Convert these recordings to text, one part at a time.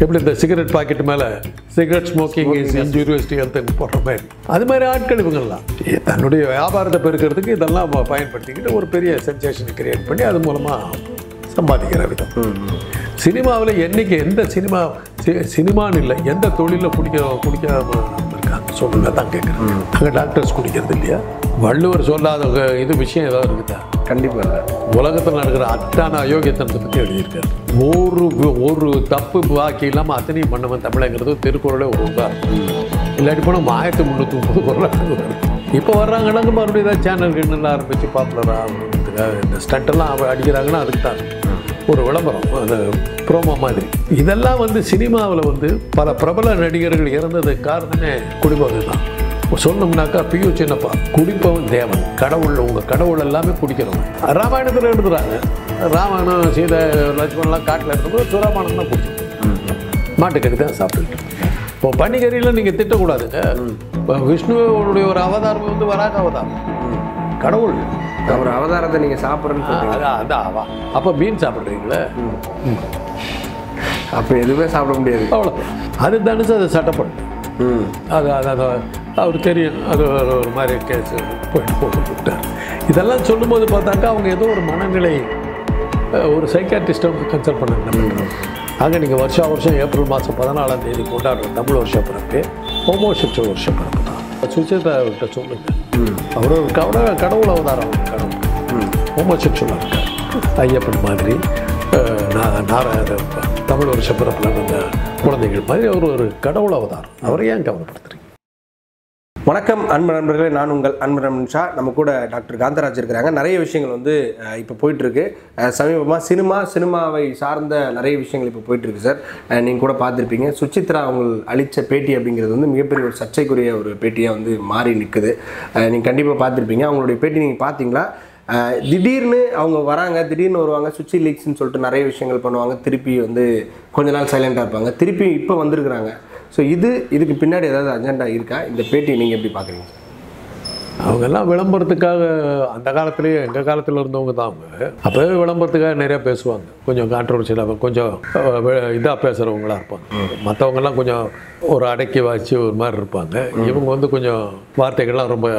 எப்படி இந்த cigarette packet மேலே cigarette smoking is injurious to ஹெல்த்னு போடுற மாதிரி அது மாதிரி ஆட்கள் இவங்கெல்லாம் தன்னுடைய வியாபாரத்தை பெருக்கிறதுக்கு இதெல்லாம் ப- பயன்படுத்திக்கிட்டு ஒரு பெரிய சென்சேஷன் கிரியேட் பண்ணி அது மூலமாக சம்பாதிக்கிற விதம் சினிமாவில் என்னைக்கு எந்த சினிமா சி- சினிமான்னு இல்லை எந்த தொழிலில் குடிக்க குடிக்காம இருக்காங்க சொல்லுங்க தான் கேட்குறேன் அங்கே டாக்டர்ஸ் குடிக்கிறது இல்லையா வள்ளுவர் சொல்லாத ஒரு இது விஷயம் ஏதாவது இருக்குதா கண்டிப்பாக இல்லை உலகத்தில் நடக்கிற அத்தான அயோக்கியத்தனத்தை பற்றி எழுதியிருக்காரு ஒரு ஒரு தப்பு பாக்கி இல்லாமல் அத்தனையும் பண்ணவன் தமிழங்கிறது திருக்குறளே ஒரு உதாரணம் இல்லாட்டி போனால் ஆயிரத்தி முந்நூற்றி முப்பது குரலாக இப்போ வர்றாங்கன்னாங்க மறுபடியும் ஏதாவது சேனல் கிண்ணல் ஆரம்பித்து பாப்புலர் ஆகணுன்றதுக்காக இந்த ஸ்டண்டெல்லாம் அவ அடிக்கிறாங்கன்னா அதுக்கு தான் ஒரு விளம்பரம் அந்த ப்ரோமோ மாதிரி இதெல்லாம் வந்து சினிமாவில் வந்து பல பிரபல நடிகர்கள் இறந்ததுக்கு காரணமே குடிபோதை தான் சொல்லணும்னாக்கா பியூ சின்னப்பா குடிப்பவன் தேவன் கடவுள் உங்கள் கடவுள் எல்லாமே குடிக்கிறவன் ராமாயணத்தில் எழுதுறாங்க ராமாயணம் சீதை லட்சுமணன்லாம் காட்டில் இருக்கும்போது சுராமாயணம் தான் குடிச்சோம் மாட்டுக்கறி தான் சாப்பிட்டுக்கிட்டு இப்போ பன்னிக்கறியில் நீங்கள் திட்டக்கூடாதுங்க இப்போ விஷ்ணுவோடைய ஒரு அவதாரம் வந்து வராக அவதாரம் கடவுள் அவர் அவதாரத்தை நீங்கள் சாப்பிட்றேன்னு சொல்றீங்க அதான் அதான் அவா அப்போ மீன் சாப்பிட்றீங்களே அப்போ எதுவுமே சாப்பிட முடியாது அவ்வளோ அது தனுசு அதை சட்டப்படும் ம் அது அது அது அவர் தெரியும் அது ஒரு ஒரு மாதிரி கேஸ் போயிட்டு போட்டு விட்டார் இதெல்லாம் சொல்லும்போது பார்த்தாக்கா அவங்க ஏதோ ஒரு மனநிலை அஹ், ஒரு சைக்காட்டிஸ்ட்டை கன்சல்ட் பண்ணாங்க ஆக நீங்கள் வருஷா வருஷம் ஏப்ரல் மாதம் பதினாலாம் தேதி கொண்டாடுற தமிழ் வருஷ பிறப்பு ஹோமோசெக்சுவல் வருஷ பிறப்பு தான் சுச்சேதா அவர்கிட்ட சொல்லுங்க அவர் ஒரு கடவுள் கடவுள் அவதாரம் அவர் கடவுள் ஹோமோசெக்சுவலாக இருக்கார் ஐயப்பன் மாதிரி அஹ், நா- நாராயண தமிழ் வருஷ பிறப்பில் வந்த குழந்தைகள் மாதிரி அவர் ஒரு கடவுள் அவதாரம் அவரை ஏன் கவலைப்படுத்துறீங்க வணக்கம் அன்பு நண்பர்களே நான் உங்கள் அன்பு நண்பன் ஷா நம்ம கூட டாக்டர் காந்தராஜ் இருக்கிறாங்க நிறைய விஷயங்கள் வந்து அஹ், இப்போ போயிட்டு இருக்கு அஹ், சமீபமா சினிமா சினிமாவை சார்ந்த நிறைய விஷயங்கள் இப்போ போயிட்டு இருக்கு சார் அஹ், நீங்க கூட பார்த்துருப்பீங்க சுசித்ரா அவங்க அளித்த பேட்டி அப்படிங்கிறது வந்து மிகப்பெரிய ஒரு சர்ச்சைக்குரிய ஒரு பேட்டியாக வந்து மாறி நிற்குது நீங்கள் கண்டிப்பாக பார்த்துருப்பீங்க அவங்களுடைய பேட்டி நீங்கள் பார்த்தீங்களா அஹ், திடீர்னு அவங்க வராங்க திடீர்னு வருவாங்க சுச்சி லீக்ஸ்னு சொல்லிட்டு நிறைய விஷயங்கள் பண்ணுவாங்க திருப்பி வந்து கொஞ்ச நாள் சைலண்டாக இருப்பாங்க திருப்பி இப்போ வந்திருக்கிறாங்க ஸோ இது இதுக்கு பின்னாடி ஏதாவது அஜெண்டா இருக்கா இந்த பேட்டியை நீங்கள் எப்படி பார்க்குறீங்க அவங்கெல்லாம் விளம்பரத்துக்காக அந்த காலத்துலேயே எங்கள் காலத்தில் இருந்தவங்க தான் அவங்க அப்போவே விளம்பரத்துக்காக நிறையா பேசுவாங்க கொஞ்சம் கான்ட்ரவர்சியலாக கொஞ்சம் இதாக பேசுகிறவங்களா இருப்பாங்க மற்றவங்கெல்லாம் கொஞ்சம் ஒரு அடக்கி வாய்ச்சி ஒரு மாதிரி இருப்பாங்க இவங்க வந்து கொஞ்சம் வார்த்தைகள்லாம் ரொம்ப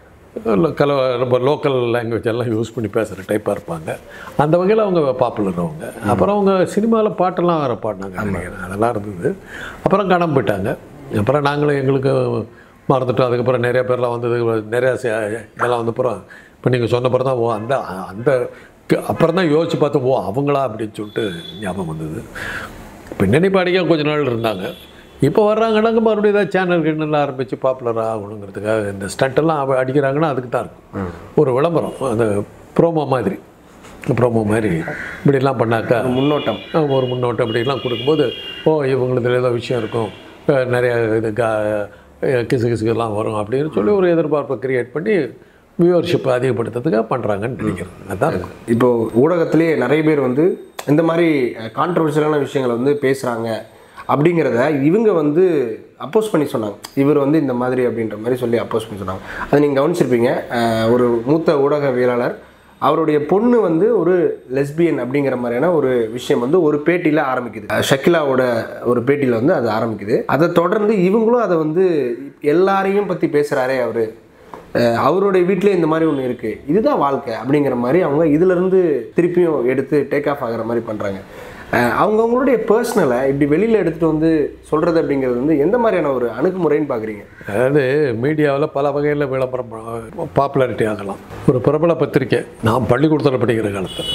ல- கல ரொம்ப லோக்கல் லாங்குவேஜ் எல்லாம் யூஸ் பண்ணி பேசுகிற டைப்பாக இருப்பாங்க அந்த வகையில் அவங்க பாப்புலர் அவங்க அப்புறம் அவங்க சினிமாவில் பாட்டெல்லாம் வேறு பாடினாங்க நினைக்கிறேன். அதெல்லாம் இருந்தது அப்புறம் காணாம போயிட்டாங்க அப்புறம் நாங்களும் எங்களுக்கு மறந்துட்டோம் அதுக்கப்புறம் நிறைய பேர்லாம் வந்தது நிறையா சே- இதெல்லாம் வந்த அப்புறம் இப்போ நீங்கள் சொன்ன பிறகு தான் ஓ அந்த அந்த க- அப்புறம் தான் யோசிச்சு பார்த்து ஓ அவங்களா அப்படின்னு சொல்லிட்டு ஞாபகம் வந்தது பின்னணி பாடிக்க கொஞ்ச நாள் இருந்தாங்க இப்போ வர்றாங்கன்னாங்க மறுபடியும் ஏதாவது சேனல் கிண்ணல் ஆரம்பித்து பாப்புலர் ஆகணுங்கிறதுக்காக இந்த ஸ்டண்ட்டெல்லாம் அவ அடிக்கிறாங்கன்னா அதுக்கு தான் இருக்கும் ஒரு விளம்பரம் அந்த ப்ரோமோ மாதிரி ப்ரோமோ மாதிரி இப்படிலாம் பண்ணாக்கா முன்னோட்டம் அஹ் ஒரு முன்னோட்டம் இப்படிலாம் கொடுக்கும்போது ஓ இவங்களுக்கு ஏதோ விஷயம் இருக்கும் அஹ் நிறைய இது கா அஹ் கிசு கிசுக்கெல்லாம் வரும் அப்படின்னு சொல்லி ஒரு எதிர்பார்ப்பை கிரியேட் பண்ணி வியூவர்ஷிப்பை அதிகப்படுத்துறதுக்காக பண்ணுறாங்கன்னு நினைக்கிறேன் அதான் இருக்கும் இப்போ ஊடகத்திலேயே நிறைய பேர் வந்து இந்த மாதிரி கான்ட்ரவர்ஷியலான விஷயங்களை வந்து பேசுகிறாங்க அப்படிங்கிறத இவங்க வந்து அப்போஸ் பண்ணி சொன்னாங்க இவர் வந்து இந்த மாதிரி அப்படின்ற மாதிரி சொல்லி அப்போஸ் பண்ணி சொன்னாங்க அதை நீங்கள் கவனிச்சிருப்பீங்க அஹ் ஒரு மூத்த ஊடகவியலாளர் அவருடைய பொண்ணு வந்து ஒரு லெஸ்பியன் அப்படிங்கிற மாதிரியான ஒரு விஷயம் வந்து ஒரு பேட்டியில் ஆரம்பிக்குது அஹ் ஷக்கிலாவோட ஒரு பேட்டியில் வந்து அது ஆரம்பிக்குது அதை தொடர்ந்து இவங்களும் அதை வந்து எல்லாரையும் பற்றி பேசுகிறாரே அவர் அவருடைய வீட்டிலே இந்த மாதிரி ஒன்று இருக்குது இதுதான் வாழ்க்கை அப்படிங்கிற மாதிரி அவங்க இதிலிருந்து திருப்பியும் எடுத்து டேக் ஆஃப் ஆகிற மாதிரி பண்ணுறாங்க அவங்கவுங்களுடைய பர்சனலை இப்படி வெளியில் எடுத்துகிட்டு வந்து சொல்கிறது அப்படிங்கிறது வந்து எந்த மாதிரியான ஒரு அணுகுமுறைன்னு பார்க்குறீங்க அதாவது மீடியாவில் பல வகையில் விளம்பரம் பாப்புலாரிட்டி ஆகலாம் ஒரு பிரபல பத்திரிக்கை நான் பள்ளிக்கூடத்தில் படிக்கிற காலத்தில்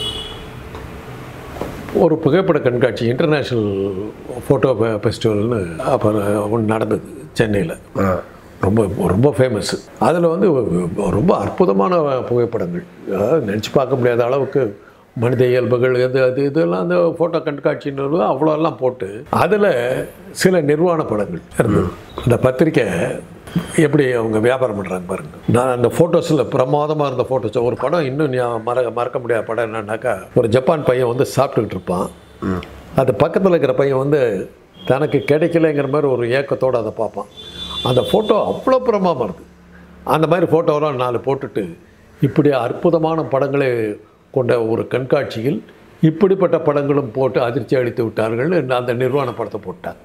ஒரு புகைப்பட கண்காட்சி இன்டர்நேஷ்னல் ஃபோட்டோ ஃபெஸ்டிவல்னு அப்புறம் ஒன்று நடந்தது சென்னையில் ரொம்ப ரொம்ப ஃபேமஸ் அதில் வந்து ரொம்ப அற்புதமான புகைப்படங்கள் அதாவது நினச்சி பார்க்க முடியாத அளவுக்கு மனித இயல்புகள் எது அது இதெல்லாம் அந்த ஃபோட்டோ கண்காட்சின்றது அவ்வளோலாம் போட்டு அதில் சில நிர்வாண படங்கள் இருந்தது அந்த பத்திரிக்கை எப்படி அவங்க வியாபாரம் பண்ணுறாங்க பாருங்க நான் அந்த ஃபோட்டோஸில் பிரமாதமாக இருந்த ஃபோட்டோஸ் ஒரு படம் இன்னும் ஞா- மற மறக்க முடியாத படம் என்னன்னாக்கா ஒரு ஜப்பான் பையன் வந்து சாப்பிட்டுக்கிட்டு இருப்பான் அது பக்கத்தில் இருக்கிற பையன் வந்து தனக்கு கிடைக்கலைங்கிற மாதிரி ஒரு ஏக்கத்தோடு அதை பார்ப்பான் அந்த ஃபோட்டோ அவ்வளோ பிரமாதமாக இருக்குது அந்த மாதிரி ஃபோட்டோலாம் நாலு போட்டுட்டு இப்படி அற்புதமான படங்களை கொண்ட ஒரு கண்காட்சியில் இப்படிப்பட்ட படங்களும் போட்டு அதிர்ச்சி அளித்து விட்டார்கள் என்று அந்த நிர்வாண படத்தை போட்டாங்க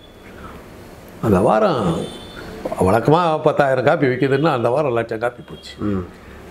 அந்த வாரம் வழக்கமாக பத்தாயிரம் காப்பி விற்கிதுன்னா அந்த வாரம் லட்சம் காப்பி போச்சு ம்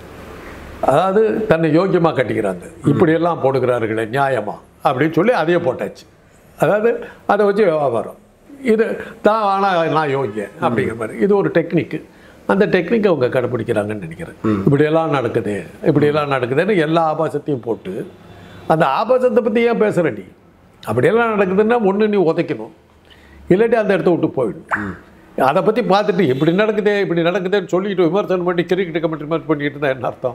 அதாவது தன்னை யோக்கியமாக கட்டிக்கிறாங்க இப்படியெல்லாம் போடுகிறார்களே நியாயமா அப்படின்னு சொல்லி அதையே போட்டாச்சு அதாவது அதை வச்சு வியாபாரம் இது தான் ஆனால் நான் யோகியன் அப்படிங்கிற மாதிரி இது ஒரு டெக்னிக்கு அந்த டெக்னிக் அவங்க கடைப்பிடிக்கிறாங்கன்னு நினைக்கிறேன் இப்படியெல்லாம் நடக்குது இப்படியெல்லாம் நடக்குதுன்னு எல்லா ஆபாசத்தையும் போட்டு அந்த ஆபாசத்தை பற்றி ஏன் பேசுகிற நீ அப்படியெல்லாம் நடக்குதுன்னா ஒன்று நீ உதைக்கணும் இல்லாட்டி அந்த இடத்த விட்டு போயிடும் அதை பற்றி பார்த்துட்டு இப்படி நடக்குதே இப்படி நடக்குதேன்னு சொல்லிட்டு விமர்சனம் பண்ணி கிரிக்கெட் கமெண்ட் பண்ணிட்டு இருந்தா என்ன அர்த்தம்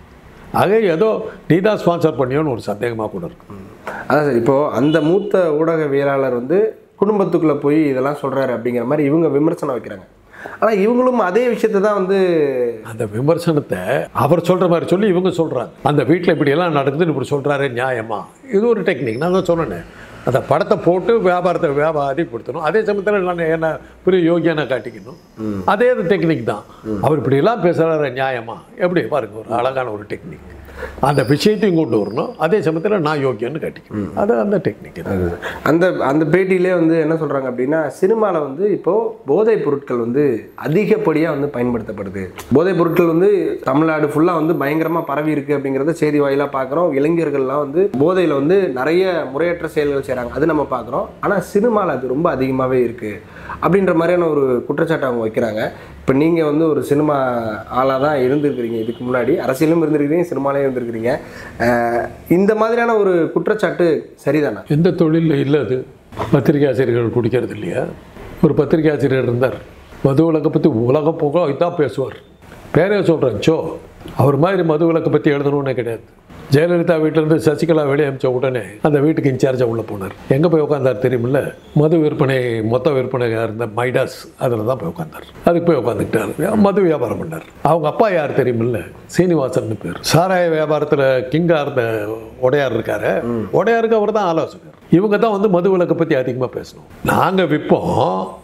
ஆக ஏதோ நீ தான் ஸ்பான்சர் பண்ணியோன்னு ஒரு சந்தேகமாக கூட இருக்கு அதான் சார் இப்போ அந்த மூத்த ஊடகவியலாளர் வந்து குடும்பத்துக்குள்ள போய் இதெல்லாம் சொல்றாரு அப்படிங்கிற மாதிரி இவங்க விமர்சனம் வைக்கிறாங்க ஆனா இவங்களும் அதே விஷயத்தை தான் வந்து அந்த விமர்சனத்தை அவர் சொல்கிற மாதிரி சொல்லி இவங்க சொல்கிறாங்க அந்த வீட்டில் இப்படி எல்லாம் நடக்குதுன்னு இப்படி சொல்கிறாரு நியாயமா இது ஒரு டெக்னிக் நான் தான் சொன்னேன் அந்த படத்தை போட்டு வியாபாரத்தை வியாபாரிப்படுத்தணும் அதே சமயத்தில் நான் என்ன பெரிய யோகியான காட்டிக்கணும் அதே டெக்னிக் தான் அவர் இப்படியெல்லாம் பேசுகிறாரு நியாயமா எப்படி பாருங்க ஒரு அழகான ஒரு டெக்னிக் அந்த விஷயத்தையும் கொண்டு வரணும் அதே சமயத்தில் நான் யோகியன்னு காட்டிக்கணும் அது அந்த டெக்னிக் தான் அந்த அந்த பேட்டியிலே வந்து என்ன சொல்றாங்க அப்படின்னா சினிமாவில் வந்து இப்போ போதைப் பொருட்கள் வந்து அதிகப்படியாக வந்து பயன்படுத்தப்படுது போதைப் பொருட்கள் வந்து தமிழ்நாடு ஃபுல்லாக வந்து பயங்கரமாக பரவி இருக்கு அப்படிங்கிறத செய்தி வாயிலாக பார்க்குறோம் இளைஞர்கள்லாம் வந்து போதையில் வந்து நிறைய முறையற்ற செயல்கள் செய்கிறாங்க அது நம்ம பார்க்குறோம் ஆனால் சினிமாவில் அது ரொம்ப அதிகமாகவே இருக்கு அப்படின்ற மாதிரியான ஒரு குற்றச்சாட்டை அவங்க வைக்கிறாங்க இப்போ நீங்கள் வந்து ஒரு சினிமா ஆளாக தான் இருந்திருக்கிறீங்க இதுக்கு முன்னாடி அரசியலும் இருந்திருக்கிறீங்க சினிமாலையும் இருந்திருக்கிறீங்க அஹ் இந்த மாதிரியான ஒரு குற்றச்சாட்டு சரிதானா எந்த தொழில் இல்லை அது பத்திரிகை ஆசிரியர்கள் குடிக்கிறது இல்லையா ஒரு பத்திரிகை ஆசிரியர் இருந்தார் மது விலக்கை பற்றி உலகம் போக இதான் பேசுவார் பேரே சொல்கிறேன் சோ அவர் மாதிரி மது விலக்கை பற்றி எழுதணும்னே கிடையாது ஜெயலலிதா வீட்டிலேருந்து சசிகலா வெளியே அமிச்ச உடனே அந்த வீட்டுக்கு இன்சார்ஜாக உள்ளே போனார் எங்கே போய் உட்காந்தார் தெரியுமில்ல மது விற்பனை மொத்த விற்பனையாக இருந்த மைடாஸ் அதில் தான் போய் உட்காந்தார் அதுக்கு போய் உட்காந்துக்கிட்டார் மது வியாபாரம் பண்ணார் அவங்க அப்பா யார் தெரியுமில்ல சீனிவாசன் பேர் சாராய வியாபாரத்தில் கிங்காக இருந்த உடையார் இருக்காரு உடையாருக்கு அவர் தான் ஆலோசகர் இவங்க தான் வந்து மது விலக்கை பற்றி அதிகமாக பேசணும் நாங்கள் விற்போம்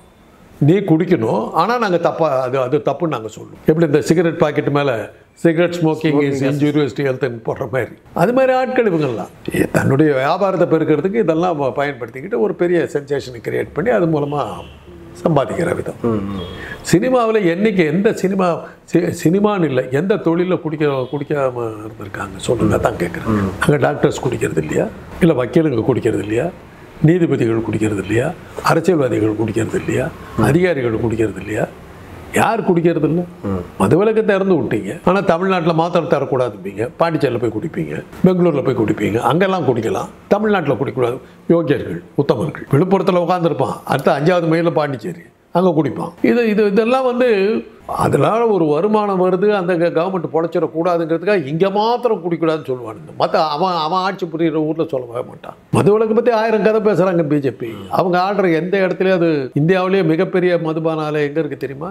நீ குடிக்கணும் ஆனால் நாங்கள் தப்பா அது அது தப்புன்னு நாங்கள் சொல்லுவோம் எப்படி இந்த சிகரெட் பாக்கெட் மேலே cigarette smoking is injurious to ஹெல்த்னு போடுற மாதிரி அது மாதிரி ஆட்கள் இவங்கெல்லாம் ஏ, தன்னுடைய வியாபாரத்தை பெருக்கிறதுக்கு இதெல்லாம் ப- பயன்படுத்திக்கிட்டு ஒரு பெரிய சென்சேஷனை கிரியேட் பண்ணி அது மூலமாக சம்பாதிக்கிற விதம் சினிமாவில் என்னைக்கு எந்த சினிமா சி- சினிமான்னு இல்லை எந்த தொழிலில் குடிக்க குடிக்காம இருந்திருக்காங்க சொல்லுங்க தான் கேட்குறேன் அங்கே டாக்டர்ஸ் குடிக்கிறது இல்லையா இல்லை வக்கீலுங்க குடிக்கிறது இல்லையா நீதிபதிகள் குடிக்கிறது இல்லையா அரசியல்வாதிகள் குடிக்கிறது இல்லையா அதிகாரிகள் குடிக்கிறது இல்லையா யார் குடிக்கிறது இல்லை மதுவிலக்கை திறந்து விட்டீங்க ஆனால் தமிழ்நாட்டில் மாத்திரம் தரக்கூடாதுப்பீங்க பாண்டிச்சேரியில் போய் குடிப்பீங்க பெங்களூரில் போய் குடிப்பீங்க அங்கெல்லாம் குடிக்கலாம் தமிழ்நாட்டில் குடிக்கக்கூடாது யோகியர்கள் உத்தமர்கள் விழுப்புரத்தில் உட்காந்துருப்பான் அடுத்த அஞ்சாவது மைலில் பாண்டிச்சேரி அங்கே குடிப்பான் இது இது இதெல்லாம் வந்து அதனால ஒரு வருமானம் வருது அந்த கவர்மெண்ட் பொழைச்சிடக்கூடாதுங்கிறதுக்காக இங்கே மாத்திரம் குடிக்கூடாதுன்னு சொல்லுவானுங்க மற்ற அவன் அவன் ஆட்சி புரியுற ஊரில் சொல்லவே மாட்டான் மதுவிலக்கு பற்றி ஆயிரம் கதை பேசுகிறாங்க பிஜேபி அவங்க ஆடுற எந்த இடத்துலையும் அது இந்தியாவிலேயே மிகப்பெரிய மதுபான ஆலை எங்கே இருக்குது தெரியுமா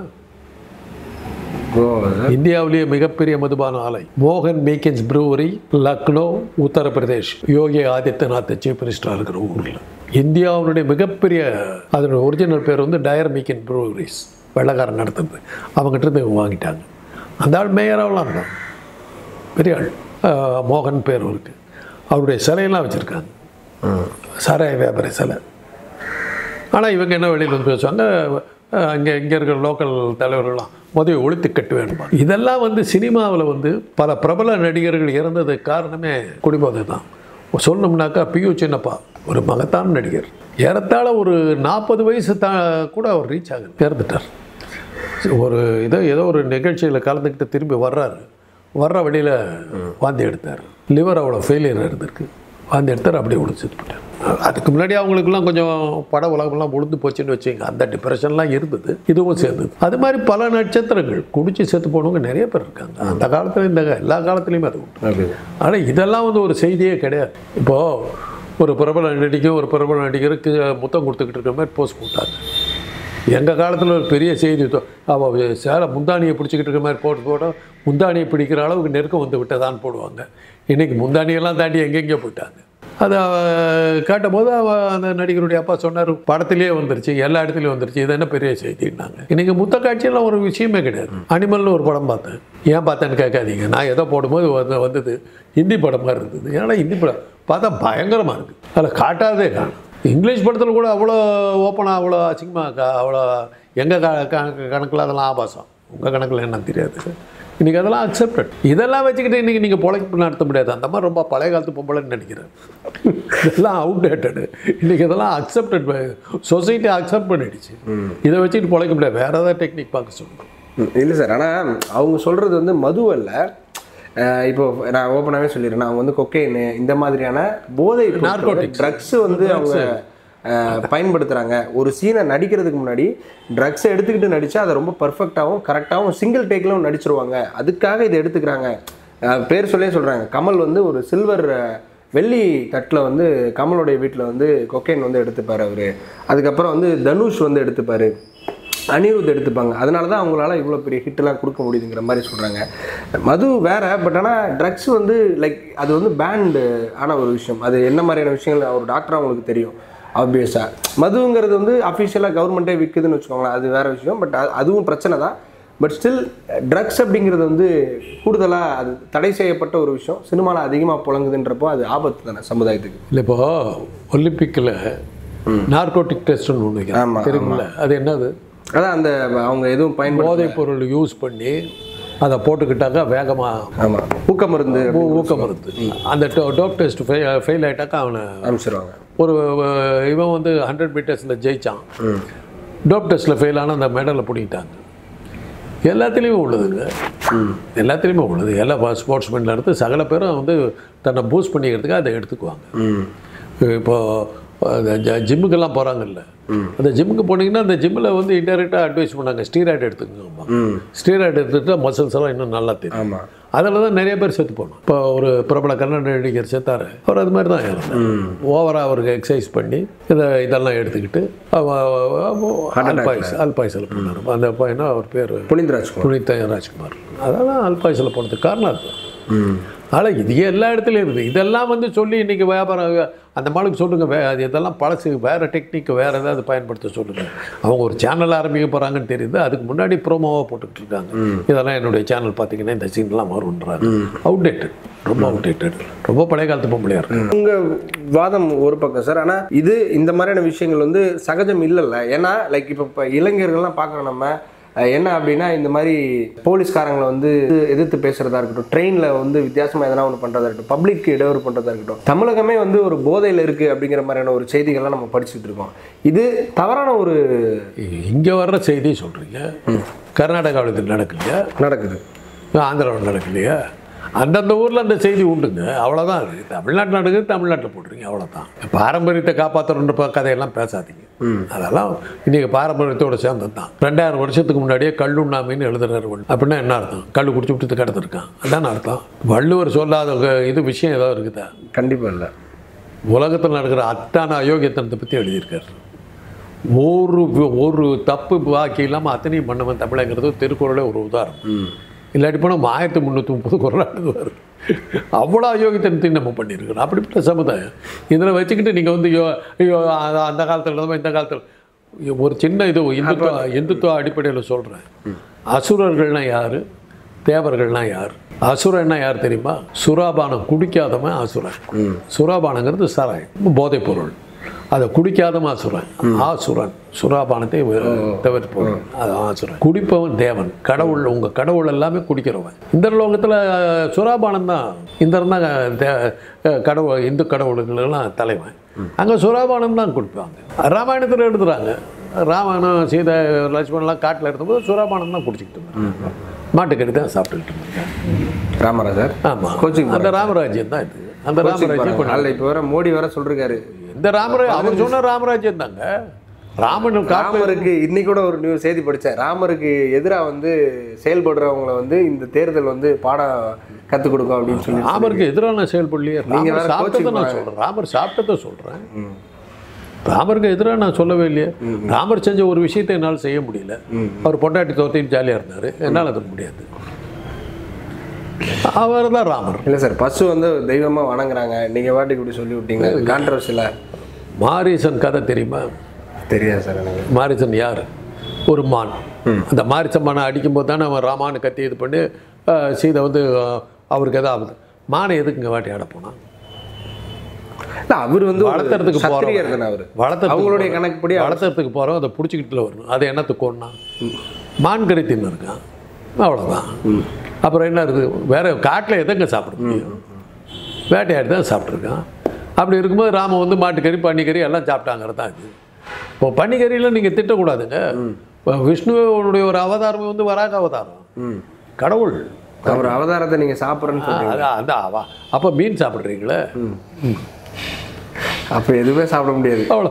இந்தியாவிலேயே மிகப்பெரிய மதுபான ஆலை மோகன் மேக்கின்ஸ் ப்ரூவரி லக்னோ உத்தரப்பிரதேஷ் யோகி ஆதித்யநாத் சீஃப் மினிஸ்டராக இருக்கிற ஊரில் இந்தியாவுடைய மிகப்பெரிய அதோட ஒரிஜினல் பேர் வந்து டயர் மீக்கின் ப்ரூவரிஸ் வெள்ளக்காரன் நடத்துறது அவங்ககிட்ட இருந்து இவங்க வாங்கிட்டாங்க அந்த ஆள் மேயராகலாம் இருந்தான் பெரிய ஆள் அஹ், மோகன் பேர் இருக்கு அவருடைய சிலையெல்லாம் வச்சுருக்காங்க சாராய வியாபாரி சிலை ஆனால் இவங்க என்ன வெளியில் வந்து பேசுவாங்க அஹ், அங்கே இங்கே இருக்கிற லோக்கல் தலைவர்கள்லாம் முதல் ஒழித்து கட்டு வேணுமா இதெல்லாம் வந்து சினிமாவில் வந்து பல பிரபல நடிகர்கள் இறந்ததுக்கு காரணமே குடிபோதை தான் சொல்லணும்னாக்கா பியூ சின்னப்பா ஒரு மகத்தான நடிகர் ஏறத்தாழ ஒரு நாற்பது வயசு தா கூட அவர் ரீச் ஆகுது இறந்துட்டார் ஒரு இதோ ஏதோ ஒரு நிகழ்ச்சியில் கலந்துக்கிட்டு திரும்பி வர்றாரு வர்ற வழியில் வாந்தி எடுத்தார் லிவர் அவ்வளோ ஃபெயிலியர் இருந்திருக்கு வாந்தி எடுத்தார் அப்படியே உடிச்சிட்டு போட்டார் அதுக்கு முன்னாடி அவங்களுக்குலாம் கொஞ்சம் பட உலகம்லாம் உளுந்து போச்சுன்னு வச்சுங்க அந்த டிப்ரெஷன்லாம் இருந்தது இதுவும் சேர்ந்தது அது மாதிரி பல நட்சத்திரங்கள் குடிச்சு செத்து போனவங்க நிறைய பேர் இருக்காங்க அந்த காலத்தில் இந்த எல்லா காலத்துலேயுமே அது உண்டு ஆனால் இதெல்லாம் வந்து ஒரு செய்தியே கிடையாது இப்போது ஒரு பிரபல நடிகர் ஒரு பிரபல நடிகருக்கு முத்தம் கொடுத்துக்கிட்டு இருக்கிற மாதிரி போஸ்ட் போட்டாங்க எங்கள் காலத்தில் ஒரு பெரிய செய்தி தொ- அவ சேலை முந்தானியை பிடிச்சிக்கிட்டு இருக்கிற மாதிரி போட்டு போட்டோம் முந்தானியை பிடிக்கிற அளவுக்கு நெருக்கம் வந்து விட்டதான்னு போடுவாங்க இன்றைக்கி முந்தானியெல்லாம் தாண்டி எங்கெங்கேயோ போயிட்டாங்க அதை கேட்டபோது அவ அந்த நடிகருடைய அப்பா சொன்னார் படத்திலேயே வந்துருச்சு எல்லா இடத்துலையும் வந்துருச்சு இது என்ன பெரிய செய்தின்னாங்க இன்னைக்கு முத்த காட்சியெல்லாம் ஒரு விஷயமே கிடையாது அனிமல்னு ஒரு படம் பார்த்தேன் ஏன் பார்த்தேன்னு கேட்காதீங்க நான் எதோ போடும்போது வந்து வந்தது ஹிந்தி படம் மாதிரி இருந்தது ஏன்னா ஹிந்தி படம் பார்த்தா பயங்கரமாக இருக்குது அதில் காட்டாதே காணும் இங்கிலீஷ் படத்தில் கூட அவ்வளோ ஓப்பனாக அவ்வளோ அசிங்கமாக அவ்வளோ எங்கள் கணக்கில் அதெல்லாம் ஆபாசம் உங்கள் கணக்கில் என்ன தெரியாது இன்றைக்கி அதெல்லாம் அக்செப்டட் இதெல்லாம் வச்சுக்கிட்டு இன்றைக்கி நீங்கள் பொழைப்பு நடத்த முடியாது அந்த மாதிரி ரொம்ப பழைய காலத்து பொம்பளைன்னு நினைக்கிறேன் இதெல்லாம் அவுடேட்டடு இன்றைக்கி இதெல்லாம் அக்செப்டட் சொசைட்டி அக்செப்ட் பண்ணிடுச்சு இதை வச்சுக்கிட்டு பொழைக்க முடியாது வேறு ஏதாவது டெக்னிக் பார்க்க சொல்லுங்கள் இல்லை சார் ஆனால் அவங்க சொல்கிறது வந்து மது அல்ல அஹ் இப்போ நான் ஓப்பனாகவே சொல்லிடுறேன் அவங்க வந்து கொக்கைன் இந்த மாதிரியான போதை Narcotics. ட்ரக்ஸ் வந்து அவங்க அஹ், பயன்படுத்துகிறாங்க ஒரு சீனை நடிக்கிறதுக்கு முன்னாடி ட்ரக்ஸை எடுத்துக்கிட்டு நடித்தா அதை ரொம்ப பர்ஃபெக்டாகவும் கரெக்டாகவும் சிங்கிள் டேக்கிலும் நடிச்சிருவாங்க அதுக்காக இதை எடுத்துக்கிறாங்க அஹ், பேர் சொல்லே சொல்கிறாங்க கமல் வந்து ஒரு சில்வர் வெள்ளி தட்டில் வந்து கமலுடைய வீட்டில் வந்து கொக்கைன் வந்து எடுத்துப்பார் அவர் அதுக்கப்புறம் வந்து தனுஷ் வந்து எடுத்துப்பார் அனிருத் எடுத்துப்பாங்க அதனால தான் அவங்களால இவ்வளோ பெரிய ஹிட்லாம் கொடுக்க முடியுதுங்கிற மாதிரி சொல்கிறாங்க மது வேற பட் ஆனால் ட்ரக்ஸ் வந்து லைக் அது வந்து பேண்டு ஆன ஒரு விஷயம் அது என்ன மாதிரியான விஷயங்கள் ஒரு டாக்டராக அவங்களுக்கு தெரியும் ஆப்வியஸாக மதுங்கிறது வந்து அஃபிஷியலாக கவர்மெண்ட்டே விற்குதுன்னு வச்சுக்கோங்களேன் அது வேற விஷயம் பட் அதுவும் பிரச்சனை தான் பட் ஸ்டில் ட்ரக்ஸ் அப்படிங்கிறது வந்து கூடுதலாக அது தடை செய்யப்பட்ட ஒரு விஷயம் சினிமாவில் அதிகமாக புழங்குதுன்றப்போ அது ஆபத்து தானே சமுதாயத்துக்கு இல்லை இப்போ ஒலிம்பிக்கில் நார்கோட்டிக் டெஸ்ட்னு ஒன்று ஆமா, வைக்கிறாங்க தெரியுங்களா அது என்னது அதான் அந்த அவங்க எதுவும் பயன்படுத்த போதைப் பொருள் யூஸ் பண்ணி அதை போட்டுக்கிட்டாக்கா வேகமாக ஆமாம் ஊக்க மருந்து ஊக்கம் வருது அந்த டோப் டெஸ்ட் ஃபெயில் ஆகிட்டாக்கா அவனை அனுப்பிச்சிருவாங்க ஒரு அஹ், இவன் வந்து ஹண்ட்ரட் மீட்டர்ஸில் ஜெயிச்சான் டோப் டெஸ்ட்டில் ஃபெயில் ஆனால் அந்த மெடலை பிடிக்கிட்டாங்க எல்லாத்துலேயுமே உள்ளதுங்க எல்லாத்துலேயுமே உள்ளது எல்லா ஸ்போர்ட்ஸ்மேன்ல இருந்து சகல பேரும் வந்து தன்னை பூஸ்ட் பண்ணிக்கிறதுக்கு அதை எடுத்துக்குவாங்க ம் இப்போ அந்த ஜ- ஜிம்முக்கெல்லாம் போகிறாங்கல்ல அந்த ஜிம்முக்கு போனீங்கன்னா அந்த ஜிம்மில் வந்து இன்டெரக்டாக அட்வைஸ் பண்ணாங்க ஸ்டீராய்டு எடுத்துக்கோங்க ம் ஸ்டீராய்டு எடுத்துகிட்டா மசில்ஸ் எல்லாம் இன்னும் நல்லா தெரியும் ஆமாம் அதில் தான் நிறைய பேர் செத்து போகணும் இப்போ ஒரு பிரபல கன்னட நடிகர் செத்தார் அவர் அது மாதிரி தான் இருந்தார் ஓவராக அவருக்கு எக்ஸசைஸ் பண்ணி இதை இதெல்லாம் எடுத்துக்கிட்டு அல்பாய்ஸ் அல்பாய்ஸில் போனார் அந்த பையனா அவர் பேர் புனித் ராஜ்குமார் புனித ராஜ்குமார் அதெல்லாம் அல்பாய்ஸில் போனதுக்கு காரணம் அதுதான் ம் ஆனால் இது எல்லா இடத்துலையும் இருக்குது இதெல்லாம் வந்து சொல்லி இன்றைக்கி வியாபாரம் அந்த மாளுக்கு சொல்லுங்கள் வே அது இதெல்லாம் பழசு வேறு டெக்னிக் வேறு ஏதாவது பயன்படுத்த சொல்லுங்கள் அவங்க ஒரு சேனல் ஆரம்பிக்க போகிறாங்கன்னு தெரியுது அதுக்கு முன்னாடி ப்ரோமோவாக போட்டுக்கிட்டு இருக்காங்க இதெல்லாம் என்னுடைய சேனல் பார்த்தீங்கன்னா இந்த சீன்லாம் வரும்ன்றாங்க அவுடேட்டட் ரொம்ப அவுடேட்டட் ரொம்ப பழைய காலத்து பொம்பளையாக இருக்கு உங்க வாதம் ஒரு பக்கம் சார் ஆனா இது இந்த மாதிரியான விஷயங்கள் வந்து சகஜம் இல்லைல்ல ஏன்னா லைக் இப்போ இப்போ இளைஞர்கள்லாம் பார்க்குறோம் நம்ம அஹ், என்ன அப்படின்னா இந்த மாதிரி போலீஸ்காரங்களை வந்து எதிர்த்து பேசுறதா இருக்கட்டும் ட்ரெயினில் வந்து வித்தியாசமாக எதனா ஒன்று பண்ணுறதா இருக்கட்டும் பப்ளிக் இடையூறு பண்ணுறதா இருக்கட்டும் தமிழகமே வந்து ஒரு போதையில் இருக்குது அப்படிங்கிற மாதிரியான ஒரு செய்திகள்லாம் நம்ம படிச்சுட்டு இருக்கோம் இது தவறான ஒரு இங்கே வர்ற செய்தி சொல்கிறீங்க கர்நாடகாவில் இது நடக்கலையா நடக்குது ஆந்திராவில் நடக்கலையா அந்தந்த ஊரில் அந்த செய்தி உண்டுங்க அவ்வளோதான் அது தமிழ்நாட்டில் நடக்குது தமிழ்நாட்டில் போடுறீங்க அவ்வளோதான் பாரம்பரியத்தை காப்பாற்றணுன்ற கதையெல்லாம் பேசாதீங்க அதெல்லாம் இன்றைக்கி பாரம்பரியத்தோட சேர்ந்தது தான் ரெண்டாயிரம் வருஷத்துக்கு முன்னாடியே கல்லுண்ணாமின்னு எழுதுறாரு வள்ளுவர். அப்படின்னா என்ன அர்த்தம் கல் குடிச்சு விட்டு கிடந்திருக்கான் அதான் அர்த்தம் வள்ளுவர் சொல்லாத இது விஷயம் ஏதாவது இருக்குதா கண்டிப்பாக இல்லை உலகத்தில் நடக்கிற அத்தான அயோக்கியத்தனத்தை பற்றி எழுதியிருக்காரு ஒரு ஒரு தப்பு பாக்கி இல்லாமல் அத்தனையும் பண்ணவன் தமிழங்கிறது திருக்குறளே ஒரு உதாரணம் இல்லாட்டி போனால் ஆயிரத்தி முந்நூற்றி முப்பது குரல் எழுதுவார் அவ்வளோ அயோக்கியத்தனத்தையும் நம்ம பண்ணியிருக்கிறோம் அப்படிப்பட்ட சமுதாயம் இதில் வச்சுக்கிட்டு நீங்கள் வந்து ஐயோ ஐயோ அந்த- அந்த காலத்தில் இருந்தோம் இந்த காலத்தில் ஒரு சின்ன இது இந்துத்துவ இந்துத்துவ அடிப்படையில் சொல்கிறேன் அசுரர்கள்னா யார் தேவர்கள்னா யார் அசுரன்னா யார் தெரியுமா சுறாபானம் குடிக்காதவன் அசுரன் சுறாபானங்கிறது சாராயம் போதைப் பொருள் அதை குடிக்காதவன் அசுரன் ஆசுரன் சுறாபானத்தை தவிர்த்து போடுறோம் அது ஆசுரன் குடிப்பவன் தேவன் கடவுள் உங்க கடவுள் எல்லாமே குடிக்கிறவன் இந்த லோகத்தில் சுறாபானம் தான் இந்திரன் தான் தே- கடவுள் இந்து கடவுளுங்களெல்லாம் தலைவன் அங்கே சுறாபானம் தான் குடிப்பாங்க ராமாயணத்தில் எழுதுறாங்க ராமாயணம் சீதை லட்சுமணன்லாம் காட்டில் இருந்தபோது சுறாபானம் தான் குடிச்சிக்கிட்டு இருந்தாங்க மாட்டுக்கறி தான் சாப்பிட்டுக்கிட்டு இருந்தாங்க ராமராஜர் ஆமாம் கோச்சிங் அந்த ராமராஜ்யம் தான் இது அந்த ராமராஜ்யம் இப்ப நாளில் இப்போ வர மோடி வர சொல்றாரு இந்த ராமராஜ் அவர் சொன்ன ராமராஜ்யம் தாங்க ராமன் காட்டு ராமருக்கு இன்னைக்கு கூட ஒரு நியூஸ் செய்தி படித்தேன் ராமருக்கு எதிராக வந்து செயல்படுறவங்கள வந்து இந்த தேர்தல் வந்து பாடம் கற்றுக் கொடுக்கும் அப்படின்னு சொல்லி ராமருக்கு எதிராக நான் செயல்படலையே நீங்க ராமர் வேற சாப்பிட்டதை coaching நான் சொல்கிறேன் ராமர் சாப்பிட்டதை சொல்கிறேன் ராமருக்கு எதிராக நான் சொல்லவே இல்லையே ராமர் செஞ்ச ஒரு விஷயத்தை என்னால் செய்ய முடியல அவர் பொண்டாட்டி தோத்தையும் ஜாலியாக இருந்தார் என்னால் அது முடியாது அவர் தான் ராமர் இல்லை சார் பசு வந்து தெய்வமாக வணங்குறாங்க நீங்கள் வாட்டுக்கு இப்படி சொல்லி விட்டீங்க கான்ட்ரவர்சியில் மாரீசன் கதை தெரியுமா தெரியாது சார் எனக்கு மாரிசன் யார் ஒரு மான் அந்த மாரிசன் மானை அடிக்கும்போது தானே அவன் ராமான்னு கத்தி இது பண்ணி அஹ், சீதை வந்து அஹ், அவருக்கு எதாவது மானை எதுக்குங்க வேட்டையாட போனான் இல்லை அவர் வந்து ஒரு வளர்த்துறதுக்கு சத்திரியர் தானே அவர் வளர்த்துறதுக்கு அவங்களுடைய கணக்குப்படி அவர் வளர்த்துறதுக்கு போகிறோம் அதை பிடிச்சிக்கிட்டுல வரணும் அது என்னத்துக்கு கொன்னா மான் கறி தின்னு இருக்கான் அவ்வளோதான் அப்புறம் என்ன இருக்குது வேற காட்டில் எதங்க சாப்பிட முடியும் வேட்டையாடி தான் சாப்பிட்ருக்கான் அப்படி இருக்கும்போது ராம வந்து மாட்டுக்கறி பன்னிக்கறி எல்லாம் சாப்பிட்டாங்கிறது தான் இது இப்போ பன்னிக்கறியில் நீங்கள் திட்டக்கூடாதுங்க இப்போ விஷ்ணுவோடைய ஒரு அவதாரமே வந்து வராக அவதாரம் ம் கடவுள் அவர் அவதாரத்தை நீங்கள் சாப்பிட்றேன்னு ஆ, சொல்றீங்க அதான் அந்த அவ அப்போ மீன் சாப்பிட்றீங்களே அப்போ எதுவுமே சாப்பிட முடியாது அவ்வளோ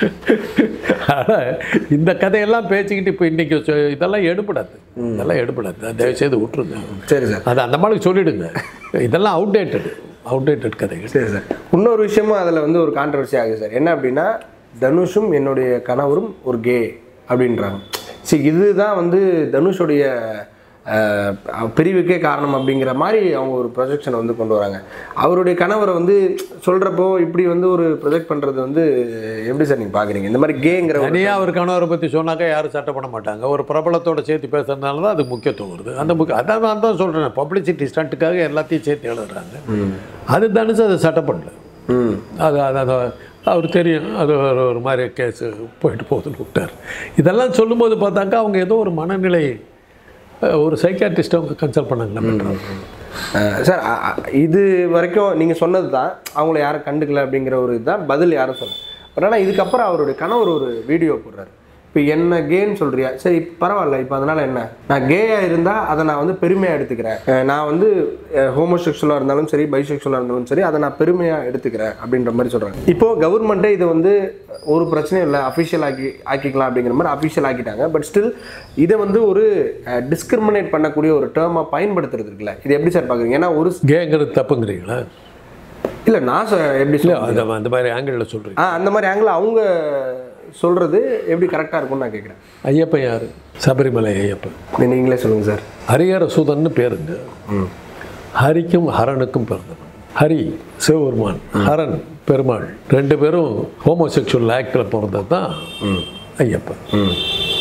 இந்த கதையெல்லாம் பேசிக்கிட்டு இப்போ இன்னைக்கு சொ- இதெல்லாம் எடுபடாது இதெல்லாம் எடுபடாது தயவு செய்து விட்டுருங்க சரி சார் அது அந்த மாதிரி சொல்லிடுங்க இதெல்லாம் அவுடேட்டட் அவுடேட்டட் கதைகள் சரி சார் இன்னொரு விஷயமும் அதில் வந்து ஒரு கான்ட்ரவர்சி ஆகுது சார் என்ன அப்படின்னா தனுஷும் என்னுடைய கணவரும் ஒரு கே அப்படின்றாங்க சரி இதுதான் வந்து தனுஷுடைய அஹ், பிரிவுக்கே காரணம் அப்படிங்கிற மாதிரி அவங்க ஒரு ப்ரொஜெக்ஷனை வந்து கொண்டு வராங்க அவருடைய கணவரை வந்து சொல்கிறப்போ இப்படி வந்து ஒரு ப்ரொஜெக்ட் பண்ணுறது வந்து எப்படி சார் நீங்கள் பார்க்குறீங்க இந்த மாதிரி கேங்கிற ஒரு தனியாக அவர் கணவரை பற்றி சொன்னாக்கா யாரும் சட்டை பண்ண மாட்டாங்க ஒரு பிரபலத்தோட சேர்த்து பேசுறதுனால தான் அதுக்கு முக்கியத்துவம் வருது அந்த முக்கிய அதான் நான் தான் சொல்கிறேன் பப்ளிசிட்டி ஸ்டண்ட்டுக்காக எல்லாத்தையும் சேர்த்து எழுதுறாங்க அது தனுசு அதை சட்டை பண்ணல ம் அது அது அது அவர் தெரியும் அது ஒரு ஒரு மாதிரி கேஸு போயிட்டு போகுதுன்னு விட்டார் இதெல்லாம் சொல்லும்போது பார்த்தாக்கா அவங்க ஏதோ ஒரு மனநிலை அஹ், ஒரு சைக்காட்ரிஸ்ட் அவங்க கன்சல்ட் பண்ணாங்களா பெட்டர் அஹ் சார் அ- அ- இது வரைக்கும் நீங்கள் சொன்னது தான் அவங்கள யாரும் கண்டுக்கல அப்படிங்கிற ஒரு இதுதான் பதில் யாரும் சொல்ல பட் ஆனால் இதுக்கப்புறம் அவருடைய கணவர் ஒரு வீடியோ போடுறாரு இப்போ என்ன கேன்னு சொல்றியா சரி பரவாயில்ல இப்போ அதனால என்ன நான் கேயாக இருந்தால் அதை நான் வந்து பெருமையாக எடுத்துக்கிறேன் அஹ் நான் வந்து ஹோமோசெக்ஷுவலாக இருந்தாலும் சரி பைசெக்ஷுவலாக இருந்தாலும் சரி அதை நான் பெருமையாக எடுத்துக்கிறேன் அப்படின்ற மாதிரி சொல்கிறாங்க இப்போ கவர்மெண்ட்டே இதை வந்து ஒரு பிரச்சனையும் இல்லை அஃபிஷியல் ஆக்கி ஆக்கிக்கலாம் அப்படிங்கிற மாதிரி அஃபிஷியல் ஆக்கிட்டாங்க பட் ஸ்டில் இதை வந்து ஒரு டிஸ்கிரிமினேட் பண்ணக்கூடிய ஒரு டேர்மாக பயன்படுத்துறது இருக்குல்ல இது எப்படி சார் பார்க்குறீங்க ஏன்னா ஒரு கேங்கிறது தப்புங்கிறீங்களா இல்லை நான் சொ- எப்படி இல்லை சொல்ல அந்த அந்த மாதிரி ஆங்கிளில் சொல்கிறீங்க ஆ அந்த மாதிரி ஆங்கிள் அவங்க சொல்கிறது எப்படி கரெக்டாக இருக்கும்னு நான் கேட்குறேன் ஐயப்பன் யார் சபரிமலை ஐயப்பன் நீங்களே சொல்லுங்கள் சார் ஹரிஹர சூதன்னு பேருங்க ம் ஹரிக்கும் ஹரனுக்கும் பிறந்தவன் ஹரி சிவபெருமான் ஹரன் பெருமாள் ரெண்டு பேரும் ஹோமோசெக்சுவல் ஆக்டில் பிறந்தது தான் ஐயப்பன் ம்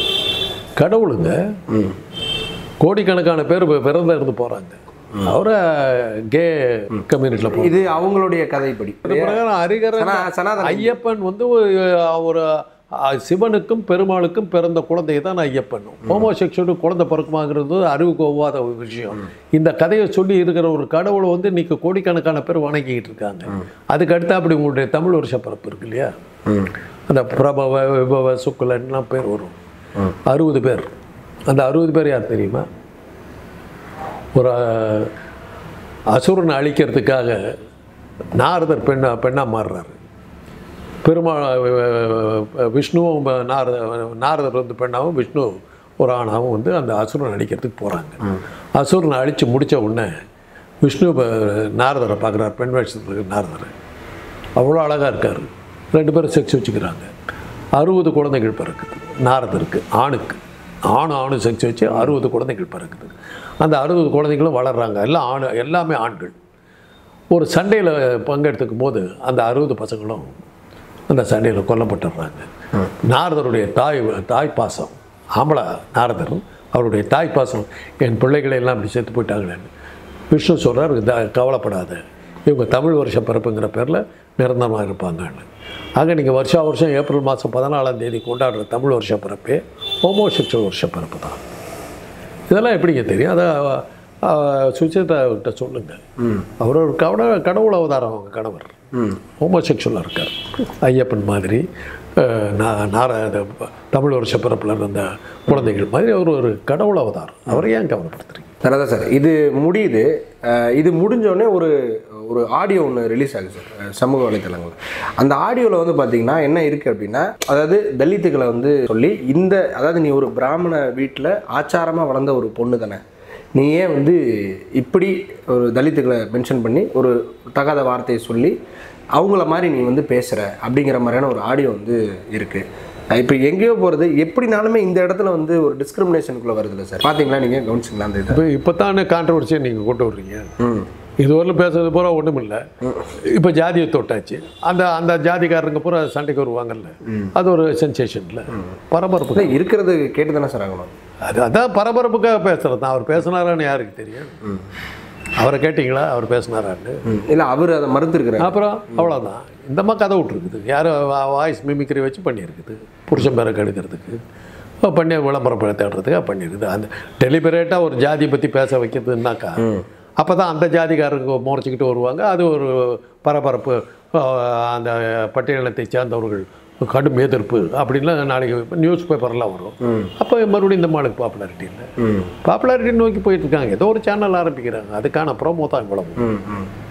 கடவுளுங்க ம் கோடிக்கணக்கான பேர் இப்ப பிறந்த இருந்து போகிறாங்க அவரை கே கம்யூனிட்டியில் போகிறாங்க இது அவங்களுடைய கதைப்படி பிரகாரம் ஹரிகரன் சனா- சனாதன ஐயப்பன் வந்து ஒரு ஒரு அ, சிவனுக்கும் பெருமாளுக்கும் பிறந்த குழந்தை தான் ஐயப்பன் ஹோமோசெக்சுவலுக்கு குழந்தை பிறக்குமாங்கிறது அறிவுக்கு ஒவ்வாத ஒரு விஷயம் இந்த கதையை சொல்லி இருக்கிற ஒரு கடவுளை வந்து இன்னைக்கு கோடிக்கணக்கான பேர் வணங்கிக்கிட்டு இருக்காங்க அதுக்கு அடுத்து அப்படி உங்களுடைய தமிழ் வருஷ பிறப்பு இருக்கு இல்லையா ம் அந்த பிரபவ விபவ சுக்குலன்லாம் பேர் வரும் அறுபது பேர் அந்த அறுபது பேர் யார் தெரியுமா ஒரு அஹ், அசுரனை அழிக்கிறதுக்காக நாரதர் பெண்ணா பெண்ணாக மாறுறாரு பெருமாள் அஹ், விஷ்ணுவும் நாரத நாரதர் வந்து பெண்ணாகவும் விஷ்ணு ஒரு ஆணாகவும் வந்து அந்த அசுரனை அழிக்கிறதுக்கு போகிறாங்க அசுரனை அழித்து முடித்த உடனே விஷ்ணு இப்ப நாரதரை பார்க்குறாரு பெண் வேஷத்தில் இருக்கிற நாரதரை அவ்வளோ அழகாக இருக்கார் ரெண்டு பேரும் செக்ஸ் வச்சுக்கிறாங்க அறுபது குழந்தைகள் பிறக்குது நாரதருக்கு ஆணுக்கு ஆண் ஆணு செக்ஸ் வச்சு அறுபது குழந்தைகள் பிறக்குது அந்த அறுபது குழந்தைகளும் வளர்றாங்க எல்லாம் ஆண் எல்லாமே ஆண்கள் ஒரு சண்டையில் பங்கெடுத்துக்கும் போது அந்த அறுபது பசங்களும் அந்த சண்டையில் கொல்லப்பட்டுடுறாங்க நாரதருடைய தாய் தாய் பாசம் ஆம்பளை நாரதர் அவருடைய தாய் பாசம் என் பிள்ளைகளை எல்லாம் அப்படி செத்து போயிட்டாங்களேன்னு விஷ்ணு சொல்கிறார் த கவலைப்படாத இவங்க தமிழ் வருஷ பிறப்புங்கிற பேரில் நிரந்தரமாக இருப்பாங்கன்னு ஆக நீங்கள் வருஷா வருஷம் ஏப்ரல் மாதம் பதினாலாம் தேதி கொண்டாடுற தமிழ் வருஷ பிறப்பே ஹோமோசெக்சுவல் வருஷ பிறப்பு தான் இதெல்லாம் எப்படிங்க தெரியும் அதை சுச்சிதா கிட்ட சொல்லுங்கள் அவர் ஒரு கவன கடவுள் அவதாரம் அவங்க கணவர் ம் ஹோமோசெக்சுவலாக இருக்கார் ஐயப்பன் மாதிரி அஹ், நா- நார இந்த தமிழ் வருஷ பிறப்பில் இருந்த குழந்தைகள் மாதிரி அவர் ஒரு கடவுள் அவதாரம் அவரை ஏன் கவலைப்படுத்துறீங்க அதான் சார் இது முடியுது அஹ் இது முடிஞ்சோடனே ஒரு ஒரு ஆடியோ ஒன்று ரிலீஸ் ஆகுது சார் அஹ் சமூக வலைத்தளங்கள் அந்த ஆடியோவில் வந்து பார்த்தீங்கன்னா என்ன இருக்குது அப்படின்னா அதாவது தலித்துகளை வந்து சொல்லி இந்த அதாவது நீ ஒரு பிராமண வீட்டில் ஆச்சாரமாக வளர்ந்த ஒரு பொண்ணு தானே நீ ஏன் வந்து இப்படி ஒரு தலித்துகளை மென்ஷன் பண்ணி ஒரு தகாத வார்த்தையை சொல்லி அவங்கள மாதிரி நீ வந்து பேசுகிற அப்படிங்கிற மாதிரியான ஒரு ஆடியோ வந்து இருக்குது இப்போ எங்கேயோ போகிறது எப்படினாலுமே இந்த இடத்துல வந்து ஒரு டிஸ்கிரிமினேஷனுக்குள்ளே வருதுல்ல சார் பார்த்தீங்களா நீங்கள் கவனிச்சிங்களா அந்த இதை இப்போ இப்போ தானே கான்ட்ரவர்சியை நீங்கள் கொண்டு வர்றீங்க ம் இதுவரையிலும் பேசுறது பூரா ஒன்றும் இல்லை இப்போ ஜாதியை தொட்டாச்சு அந்த அந்த ஜாதிக்காரங்க பூரா சண்டைக்கு வருவாங்கல்ல அது ஒரு சென்சேஷன்ல பரபரப்பு இல்லை இருக்கிறது கேட்டு தானே சார் ஆகணும் அது அதான் பரபரப்புக்காக பேசுறது தான் அவர் பேசினாரான்னு யாருக்கு தெரியும் அவரை கேட்டிங்களா அவர் பேசினாரான்னு இல்லை அவர் அதை மறுத்துருக்கிறார் அப்புறம் அவ்வளோதான் இந்த மாதிரி கதை விட்ருக்குது யாரும் வாய்ஸ் மிமிக்ரி வச்சு பண்ணியிருக்குது புருஷன் பேரை கெடுக்கிறதுக்கு அஹ் பண்ணி விளம்பரம் தேடுறதுக்காக பண்ணியிருக்குது அந்த டெலிபரேட்டாக ஒரு ஜாதி பற்றி பேச வைக்கிறதுனாக்கா அப்போ தான் அந்த ஜாதிக்காரங்க முறைச்சிக்கிட்டு வருவாங்க அது ஒரு பரபரப்பு அஹ் அந்த பட்டியலத்தை சேர்ந்தவர்கள் கடும் எதிர்ப்பு அப்படின்லாம் நாளைக்கு நியூஸ் பேப்பர்லாம் வரும் அப்போ மறுபடியும் இந்த மாளுக்கு பாப்புலாரிட்டி இல்லை பாப்புலாரிட்டி நோக்கி போயிட்டு இருக்காங்க ஏதோ ஒரு சேனல் ஆரம்பிக்கிறாங்க அதுக்கான ப்ரோமோ தான் இவ்வளவு ம் ம்